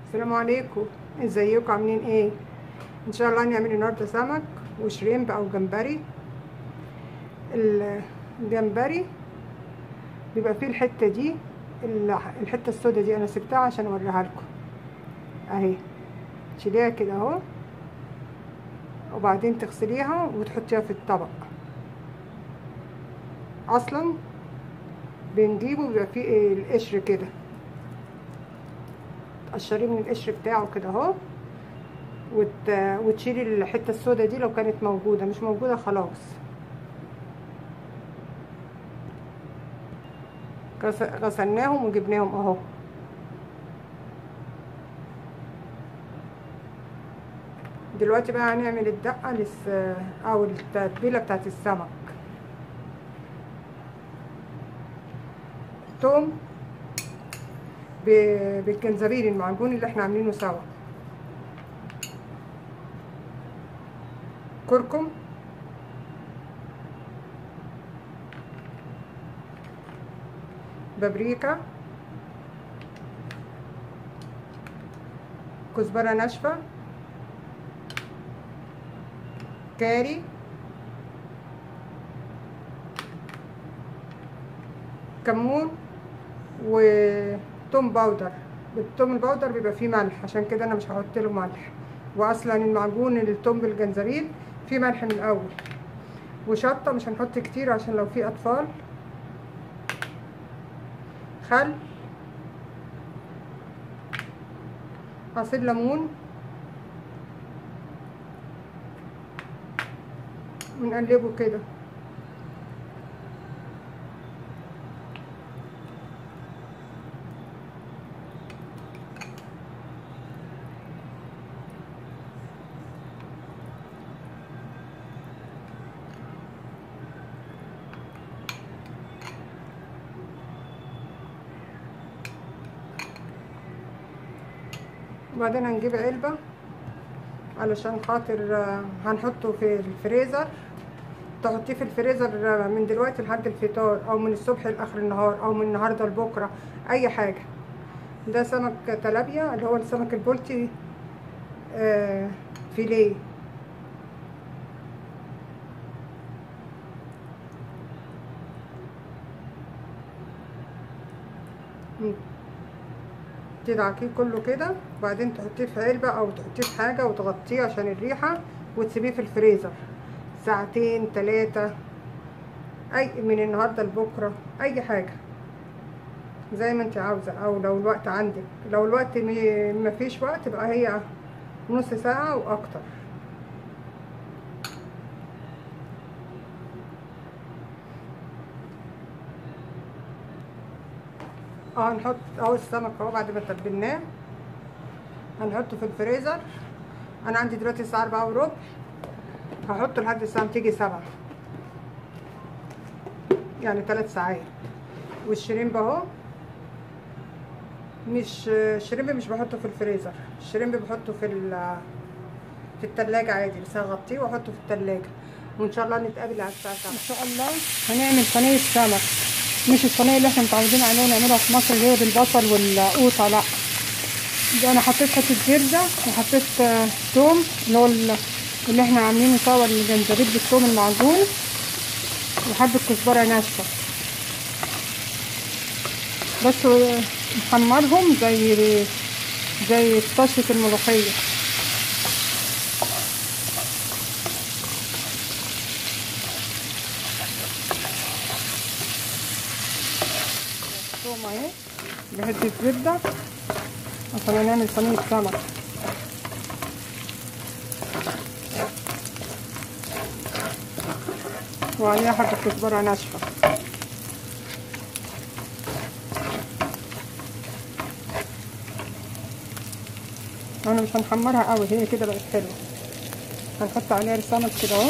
السلام عليكم ازيكم عاملين ايه ان شاء الله هنعمل النهارده سمك وشريمب او جمبري ال- الجمبري بيبقى فيه الحته دي ال- الحته السوداء دي انا سبتها عشان اوريها لكم اهي تشيليها كده اهو وبعدين تغسليها وتحطيها في الطبق اصلا بنجيبه بيبقى فيه إيه القشر كده تقشريه من القشر بتاعه كده اهو وت... وتشيلي الحته السوداء دي لو كانت موجوده مش موجوده خلاص غس- غسلناهم وجبناهم اهو دلوقتي بقى هنعمل الدقه لس... او التتبيله بتاعت السمك توم ب- بالجنزبيل المعجون اللي احنا عاملينه سوا كركم بابريكا كزبرة ناشفة كاري كمون وتوم باودر التوم الباودر بيبقى فيه ملح عشان كده انا مش هحط له ملح واصلا المعجون التوم بالجنزبيل فيه ملح من الاول وشطه مش هنحط كتير عشان لو في اطفال خل عصير ليمون ونقلبه كده وبعدين هنجيب علبة علشان خاطر آه، هنحطه في الفريزر تحطيه في الفريزر آه، من دلوقتي لحد الفطار او من الصبح لاخر النهار او من النهارده لبكره اي حاجه ده سمك تلابيا اللي هو السمك البلطي آه، فيليه مم. تدعكيه كله كده وبعدين تحطيه في علبة او تحطيه في حاجة وتغطيه عشان الريحة وتسيبيه في الفريزر ساعتين تلاتة اي من النهاردة لبكرة اي حاجة زي ما انت عاوزة او لو الوقت عندك لو الوقت م- مفيش وقت يبقى هي نص ساعة واكتر اه هنحط اهو السمك اهو بعد ما تبلناه هنحطه في الفريزر انا عندي دلوقتي الساعه أربعة وربع هحطه لحد الساعه ما تيجي سبعة يعني ثلاث ساعات والشريمب اهو مش الشريمب مش بحطه في الفريزر الشريمب بحطه في ال- في التلاجة عادي بس هغطيه واحطه في التلاجة وان شاء الله نتقابل على الساعة 7 ان شاء الله هنعمل صينية سمك مش الصينية اللي احنا متعودين عليها نعملها في مصر اللي هي بالبصل والقوطة لا ده انا حطيت حتة زبدة وحطيت آه، توم اللي هو ال- اللي احنا عاملينه سوا الجنزبيل بالثوم المعجون وحبة كزبرة ناشفة بس آه، نحمرهم زي زي طشة الملوخية توم اهي بحتة زبدة عشان هنعمل صينية سمك وعليها حبة كزبرة ناشفة انا مش هنحمرها قوي هي كده بقت حلوة هنحط عليها السمك كده اهو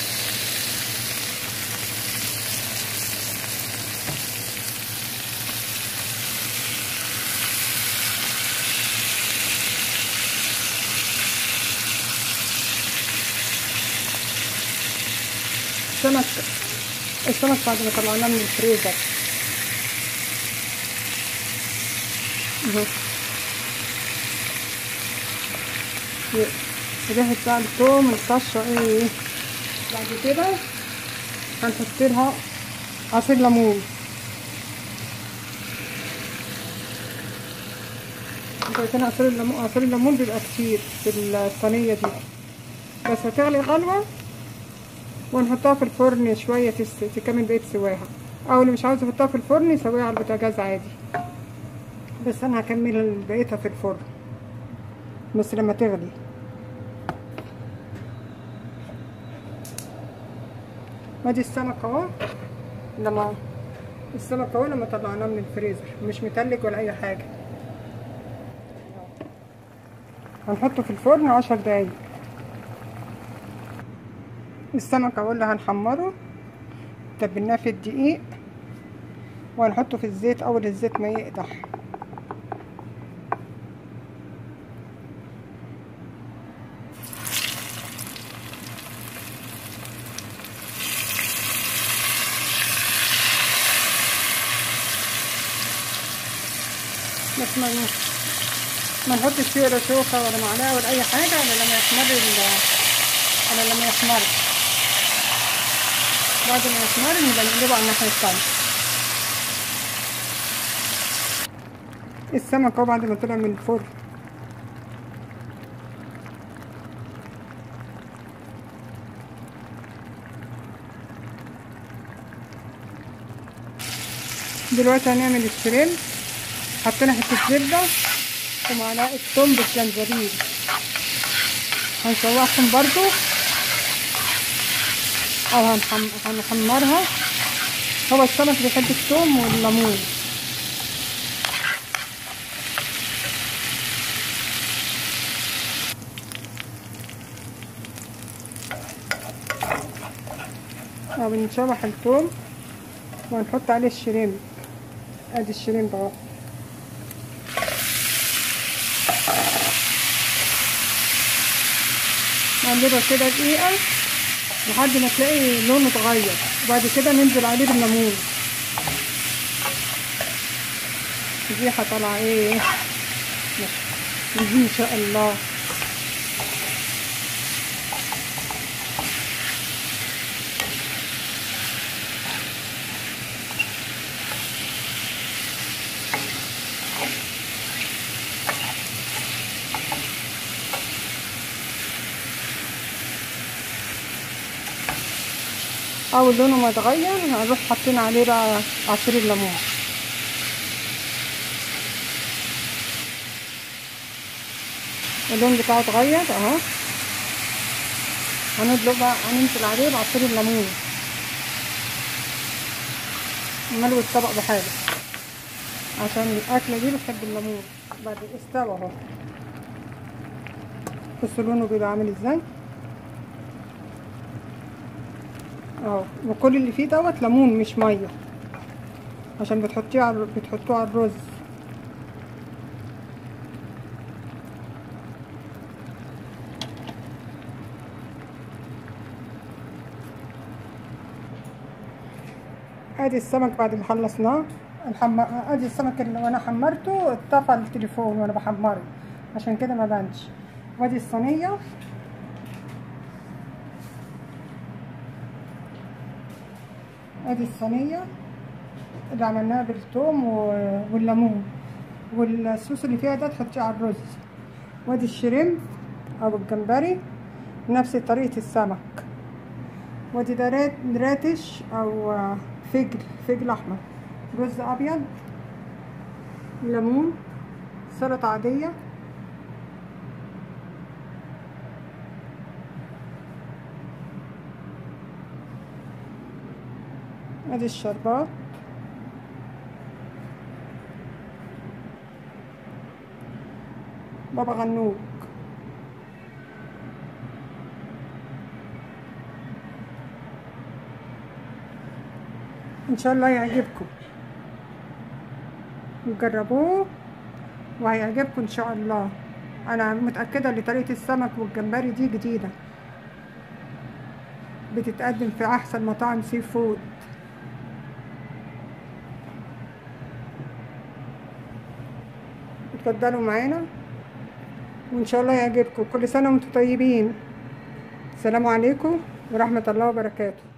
السمك السمك بعد ما طلعناه من الفريزر اهو ريحة بقى التوم الطشة ايه بعد كده هنحط لها عصير ليمون عشان عصير الليمون عصير الليمون بيبقى كتير في الصينية دي بس هتغلي غلوة ونحطها في الفرن شوية تس- تكمل بقية سواها أو اللي مش عاوز يحطها في الفرن يسويها على البوتاجاز عادي بس أنا هكمل بقيتها في الفرن بس لما تغلي ادي السمك اهو لما السمك اهو لما طلعناه من الفريزر مش متلج ولا اي حاجه هنحطه في الفرن عشر دقايق السمك اهو اللي هنحمره تبلناه في الدقيق وهنحطه في الزيت اول الزيت ما يقدح بس ما ما نحطش فيه ولا شوكة ولا معلقة ولا أي حاجة على لما يحمر ال على لما يحمر بعد ما يحمر نبقى نقلبه على الناحية التانية السمك اهو بعد ما طلع من الفرن دلوقتي هنعمل الشريمب حطينا حتة زبدة ومعلقة توم بالجنزبيل هنشوحهم برضو او هنحم... هنحمرها هو السمك بيحب التوم والليمون او بنشوح التوم وهنحط عليه الشريمب ادي الشريمب اهو نقلبها كده دقيقة لحد ما تلاقي لونه اتغير وبعد كده ننزل عليه بالليمون الريحة طالعة ايه دي ان شاء الله اول لونه ما اتغير هنروح حاطين عليه بقى عصير الليمون اللون بتاعه اتغير اهو هندلق بقى هننزل عليه بعصير الليمون نملو الطبق بحاله عشان الاكله دي بتحب الليمون بعد استوى اهو بصوا لونه بيبقى عامل ازاي اه وكل اللي فيه دوت ليمون مش ميه عشان بتحطيه على بتحطوه على الرز ادي السمك بعد ما خلصناه الحم... ادي السمك اللي وانا حمرته اتطفى التليفون وانا بحمره عشان كده ما بانش وادي الصينيه ادي الصينيه اللي عملناها بالثوم و- والليمون والصوص اللي فيها ده تحطيه على الرز وادي الشريمب او الجمبري نفس طريقه السمك وادي ده رات- راتش او آه، فجل فجل احمر رز ابيض ليمون سلطه عاديه ادي الشربات بابا غنوج ان شاء الله يعجبكم وجربوه وهيعجبكم ان شاء الله انا متاكده ان طريقه السمك والجمبري دي جديده بتتقدم في احسن مطاعم سي فود اتفضلوا معانا وان شاء الله يعجبكم كل سنه وانتم طيبين السلام عليكم ورحمه الله وبركاته